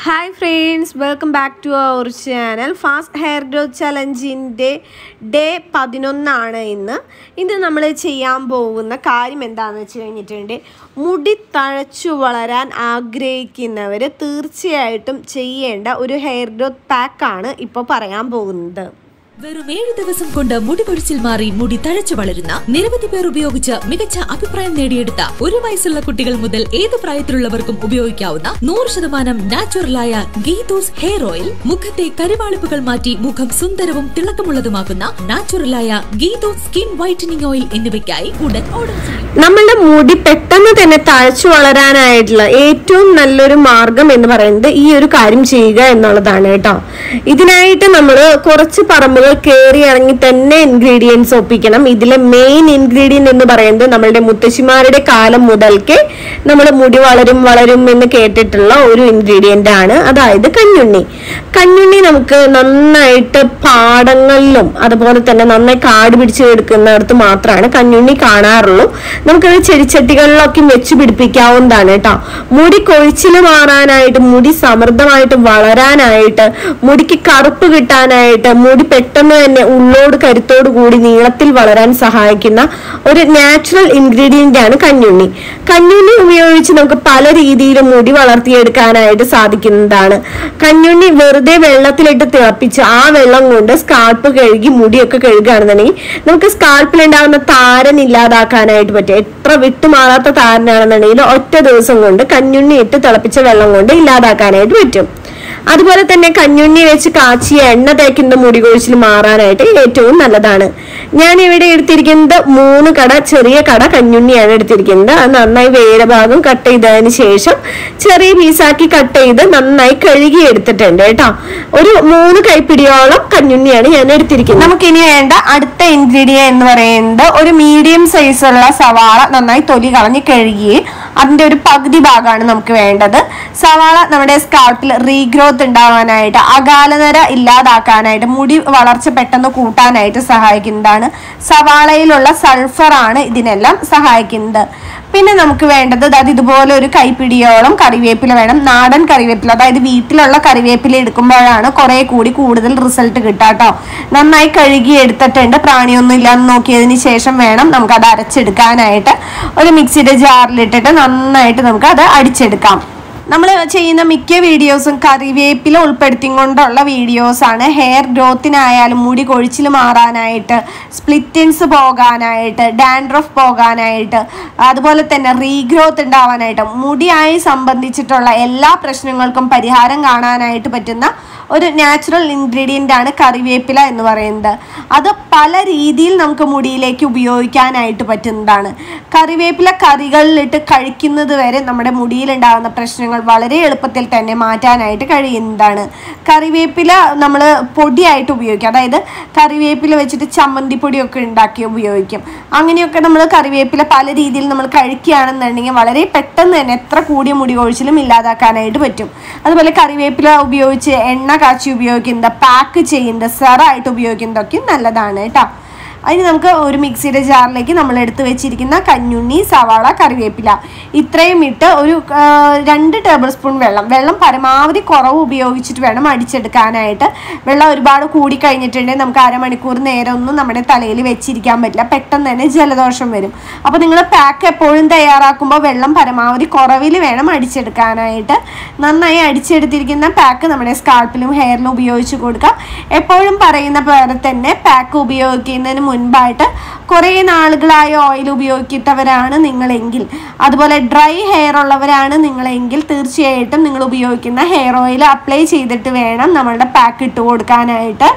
hi friends welcome back to our channel fast hair growth ചലഞ്ചിൻ്റെ day പതിനൊന്നാണ് ഇന്ന് ഇന്ന് നമ്മൾ ചെയ്യാൻ പോകുന്ന കാര്യം എന്താണെന്ന് വെച്ച് കഴിഞ്ഞിട്ടുണ്ട് മുടി തഴച്ചു വളരാൻ ആഗ്രഹിക്കുന്നവർ തീർച്ചയായിട്ടും ചെയ്യേണ്ട ഒരു ഹെയർ ഗ്രോത്ത് പാക്കാണ് ഇപ്പോൾ പറയാൻ പോകുന്നത് വെറും ഏഴ് ദിവസം കൊണ്ട് മുടി കൊഴിച്ചിൽ മാറി മുടി തഴച്ചു വളരുന്ന നിരവധി പേർ ഉപയോഗിച്ച് മികച്ച അഭിപ്രായം നേടിയെടുത്ത ഒരു വയസ്സുള്ള കുട്ടികൾ മുതൽ ഏത് പ്രായത്തിലുള്ളവർക്കും ഉപയോഗിക്കാവുന്ന നൂറ് ശതമാനം നാച്ചുറലായ ഗീതോസ് ഹെയർ ഓയിൽ മുഖത്തെ കരിവാളിപ്പുകൾ മാറ്റി മുഖം സുന്ദരവും തിളക്കമുള്ളതുമാക്കുന്ന നാച്ചുറലായ ഗീതോസ് സ്കിൻ വൈറ്റനിങ് ഓയിൽ എന്നിവയ്ക്കായി ഉടൻ ഓർഡർ ചെയ്യും നമ്മളുടെ മുടി പെട്ടെന്ന് തന്നെ തഴച്ചു വളരാനായിട്ടുള്ള ഏറ്റവും നല്ലൊരു മാർഗം എന്ന് പറയുന്നത് ഈ ഒരു കാര്യം ചെയ്യുക എന്നുള്ളതാണ് കേട്ടോ ഇതിനായിട്ട് നമ്മൾ കുറച്ച് പറമ്പുകൾ കയറി ഇറങ്ങി തന്നെ ഇൻഗ്രീഡിയൻസ് ഒപ്പിക്കണം ഇതിലെ മെയിൻ ഇൻഗ്രീഡിയന്റ് എന്ന് പറയുന്നത് നമ്മളുടെ മുത്തശ്ശിമാരുടെ കാലം മുതൽക്കേ നമ്മൾ മുടി വളരും വളരും എന്ന് കേട്ടിട്ടുള്ള ഒരു ഇൻഗ്രീഡിയന്റ് ആണ് അതായത് കഞ്ഞുണ്ണി കഞ്ഞുണ്ണി നമുക്ക് നന്നായിട്ട് പാടങ്ങളിലും അതുപോലെ തന്നെ നന്നായി കാട് പിടിച്ച് എടുക്കുന്നിടത്ത് മാത്രമാണ് കഞ്ഞുണ്ണി കാണാറുള്ളൂ നമുക്കത് ചെടിച്ചട്ടികളിലൊക്കെ വെച്ച് പിടിപ്പിക്കാവുന്നതാണ് കേട്ടോ മുടി കൊഴിച്ചിൽ മാറാനായിട്ട് മുടി സമൃദ്ധമായിട്ട് വളരാനായിട്ട് മുടിക്ക് കറുപ്പ് കിട്ടാനായിട്ട് മുടി പെട്ടെന്ന് തന്നെ ഉള്ളോട് കരുത്തോട് കൂടി നീളത്തിൽ വളരാൻ സഹായിക്കുന്ന ഒരു നാച്ചുറൽ ഇൻഗ്രീഡിയന്റ് ആണ് കഞ്ഞുണ്ണി കഞ്ഞുണ്ണി ഉപയോഗിച്ച് നമുക്ക് പല രീതിയിലും മുടി വളർത്തിയെടുക്കാനായിട്ട് സാധിക്കുന്നതാണ് കഞ്ഞുണ്ണി വെറുതെ വെള്ളത്തിലിട്ട് തിളപ്പിച്ച് ആ വെള്ളം കൊണ്ട് സ്കാൾപ്പ് കഴുകി മുടിയൊക്കെ കഴുകുകയാണെന്നുണ്ടെങ്കിൽ നമുക്ക് സ്കാൾപ്പിൽ ഉണ്ടാകുന്ന താരൻ ഇല്ലാതാക്കാനായിട്ട് പറ്റും എത്ര വിട്ടുമാറാത്ത താരനാണെന്നുണ്ടെങ്കിൽ ഒറ്റ ദിവസം കൊണ്ട് കഞ്ഞുണ്ണി ഇട്ട് തിളപ്പിച്ച വെള്ളം കൊണ്ട് ഇല്ലാതാക്കാനായിട്ട് പറ്റും അതുപോലെ തന്നെ കഞ്ഞുണ്ണി വെച്ച് കാച്ചിയ എണ്ണ തേക്കുന്ന മുടി കൊഴിച്ചിൽ മാറാനായിട്ട് ഏറ്റവും നല്ലതാണ് ഞാൻ ഇവിടെ എടുത്തിരിക്കുന്നത് മൂന്ന് കട ചെറിയ കട കഞ്ഞുണ്ണിയാണ് എടുത്തിരിക്കുന്നത് അത് നന്നായി വേരഭാഗം കട്ട് ചെയ്തതിന് ശേഷം ചെറിയ പീസാക്കി കട്ട് ചെയ്ത് നന്നായി കഴുകി എടുത്തിട്ടുണ്ട് കേട്ടോ ഒരു മൂന്ന് കൈപ്പിടിയോളം കഞ്ഞുണ്ണിയാണ് ഞാൻ എടുത്തിരിക്കുന്നത് നമുക്കിനി വേണ്ട അടുത്ത ഇൻഗ്രീഡിയൻ എന്ന് പറയുന്നത് ഒരു മീഡിയം സൈസുള്ള സവാള നന്നായി തൊലി കളഞ്ഞ് കഴുകി അതിന്റെ ഒരു പകുതി ഭാഗമാണ് നമുക്ക് വേണ്ടത് സവാള നമ്മുടെ സ്കാൾപ്പിൽ റീഗ്രോത്ത് ഉണ്ടാവാനായിട്ട് അകാലനര ഇല്ലാതാക്കാനായിട്ട് മുടി വളർച്ച പെട്ടെന്ന് കൂട്ടാനായിട്ട് സഹായിക്കുന്നതാണ് സവാളയിലുള്ള സൾഫർ ആണ് ഇതിനെല്ലാം സഹായിക്കുന്നത് പിന്നെ നമുക്ക് വേണ്ടത് അതായത് ഇതുപോലെ ഒരു കൈപ്പിടിയോളം കറിവേപ്പില വേണം നാടൻ കറിവേപ്പില അതായത് വീട്ടിലുള്ള കറിവേപ്പില എടുക്കുമ്പോഴാണ് കുറെ കൂടി കൂടുതൽ റിസൾട്ട് കിട്ടുക കേട്ടോ നന്നായി കഴുകി എടുത്തിട്ടുണ്ട് പ്രാണിയൊന്നും ഇല്ലാന്ന് നോക്കിയതിന് ശേഷം വേണം നമുക്ക് അത് അരച്ചെടുക്കാനായിട്ട് ഒരു മിക്സിയുടെ ജാറിലിട്ടിട്ട് നന്നായിട്ട് നമുക്ക് അത് അടിച്ചെടുക്കാം നമ്മൾ ചെയ്യുന്ന മിക്ക വീഡിയോസും കറിവേപ്പില ഉൾപ്പെടുത്തിക്കൊണ്ടുള്ള വീഡിയോസാണ് ഹെയർ ഗ്രോത്തിനായാലും മുടി കൊഴിച്ചിൽ മാറാനായിട്ട് സ്പ്ലിറ്റിൻസ് പോകാനായിട്ട് ഡാൻഡ്രഫ് പോകാനായിട്ട് അതുപോലെ തന്നെ റീഗ്രോത്ത് ഉണ്ടാവാനായിട്ട് മുടിയായി സംബന്ധിച്ചിട്ടുള്ള എല്ലാ പ്രശ്നങ്ങൾക്കും പരിഹാരം കാണാനായിട്ട് പറ്റുന്ന ഒരു നാച്ചുറൽ ഇൻഗ്രീഡിയൻ്റ് ആണ് കറിവേപ്പില എന്ന് പറയുന്നത് അത് പല രീതിയിൽ നമുക്ക് മുടിയിലേക്ക് ഉപയോഗിക്കാനായിട്ട് പറ്റുന്നതാണ് കറിവേപ്പില കറികളിലിട്ട് കഴിക്കുന്നത് വരെ നമ്മുടെ മുടിയിലുണ്ടാകുന്ന പ്രശ്നങ്ങൾ വളരെ എളുപ്പത്തിൽ തന്നെ മാറ്റാനായിട്ട് കഴിയുന്നതാണ് കറിവേപ്പില നമ്മൾ പൊടിയായിട്ട് ഉപയോഗിക്കും അതായത് കറിവേപ്പില വെച്ചിട്ട് ചമ്മന്തി പൊടിയൊക്കെ ഉണ്ടാക്കി ഉപയോഗിക്കും അങ്ങനെയൊക്കെ നമ്മൾ കറിവേപ്പില പല രീതിയിൽ നമ്മൾ കഴിക്കുകയാണെന്നുണ്ടെങ്കിൽ വളരെ പെട്ടെന്ന് തന്നെ എത്ര കൂടിയ മുടി കൊഴിച്ചിലും ഇല്ലാതാക്കാനായിട്ട് പറ്റും അതുപോലെ കറിവേപ്പില ഉപയോഗിച്ച് എണ്ണ കാച്ചി ഉപയോഗിക്കുന്നത് പാക്ക് ചെയ്യുന്നത് സെറായിട്ട് ഉപയോഗിക്കുന്നതൊക്കെ നല്ലതാണ് കേട്ടോ അതിന് നമുക്ക് ഒരു മിക്സിയുടെ ജാറിലേക്ക് നമ്മൾ എടുത്തു വെച്ചിരിക്കുന്ന കഞ്ഞുണ്ണി സവാള കറിവേപ്പില ഇത്രയും ഇട്ട് ഒരു ആ, രണ്ട് ടേബിൾ സ്പൂൺ വെള്ളം വെള്ളം പരമാവധി കുറവ് ഉപയോഗിച്ചിട്ട് വേണം അടിച്ചെടുക്കാനായിട്ട് വെള്ളം ഒരുപാട് കൂടി കഴിഞ്ഞിട്ടുണ്ടെങ്കിൽ നമുക്ക് അരമണിക്കൂർ നേരം ഒന്നും നമ്മുടെ തലയിൽ വെച്ചിരിക്കാൻ പറ്റില്ല പെട്ടെന്ന് തന്നെ ജലദോഷം വരും അപ്പോൾ നിങ്ങൾ പാക്ക് എപ്പോഴും തയ്യാറാക്കുമ്പോൾ വെള്ളം പരമാവധി കുറവിൽ വേണം അടിച്ചെടുക്കാനായിട്ട് നന്നായി അടിച്ചെടുത്തിരിക്കുന്ന പാക്ക് നമ്മുടെ സ്കാൾപ്പിലും ഹെയറിലും ഉപയോഗിച്ച് കൊടുക്കുക എപ്പോഴും പറയുന്ന പോലെ തന്നെ പാക്ക് ഉപയോഗിക്കുന്നതിന് മുൻപായിട്ട് കുറേ നാളുകളായി ഓയിൽ ഉപയോഗിക്കുന്നവരാണ് നിങ്ങളെങ്കിൽ അതുപോലെ ഡ്രൈ ഹെയർ ഉള്ളവരാണ് നിങ്ങളെങ്കിൽ തീർച്ചയായിട്ടും നിങ്ങൾ ഉപയോഗിക്കുന്ന ഹെയർ ഓയിൽ അപ്ലൈ ചെയ്തിട്ട് വേണം നമ്മളുടെ പാക്ക് ഇട്ട് കൊടുക്കാനായിട്ട്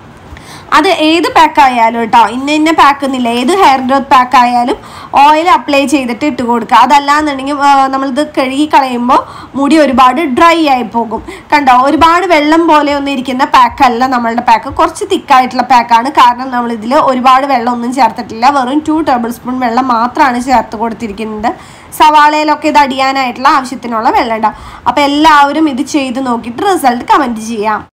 അത് ഏത് പാക്ക് ആയാലും കേട്ടോ ഇന്ന ഇന്ന പാക്ക് എന്നില്ല ഏത് ഹെയർ ഗ്രോത്ത് പാക്ക് ആയാലും ഓയിൽ അപ്ലൈ ചെയ്തിട്ട് ഇട്ട് കൊടുക്കുക അതല്ലാന്നുണ്ടെങ്കിൽ ആ, നമ്മളിത് കഴുകി കളയുമ്പോൾ മുടി ഒരുപാട് ഡ്രൈ ആയി പോകും കണ്ടോ ഒരുപാട് വെള്ളം പോലെ ഒന്നും ഇരിക്കുന്ന പാക്കല്ല നമ്മളുടെ പാക്ക് കുറച്ച് തിക്കായിട്ടുള്ള പാക്കാണ് കാരണം നമ്മളിതിൽ ഒരുപാട് വെള്ളം ഒന്നും ചേർത്തിട്ടില്ല വെറും ടു ടേബിൾ സ്പൂൺ വെള്ളം മാത്രമാണ് ചേർത്ത് കൊടുത്തിരിക്കുന്നത് സവാളയിലൊക്കെ ഇത് അടിയാനായിട്ടുള്ള ആവശ്യത്തിനുള്ള വെള്ളം ഉണ്ടാവും അപ്പോൾ എല്ലാവരും ഇത് ചെയ്ത് നോക്കിയിട്ട് റിസൾട്ട് കമൻറ്റ് ചെയ്യാം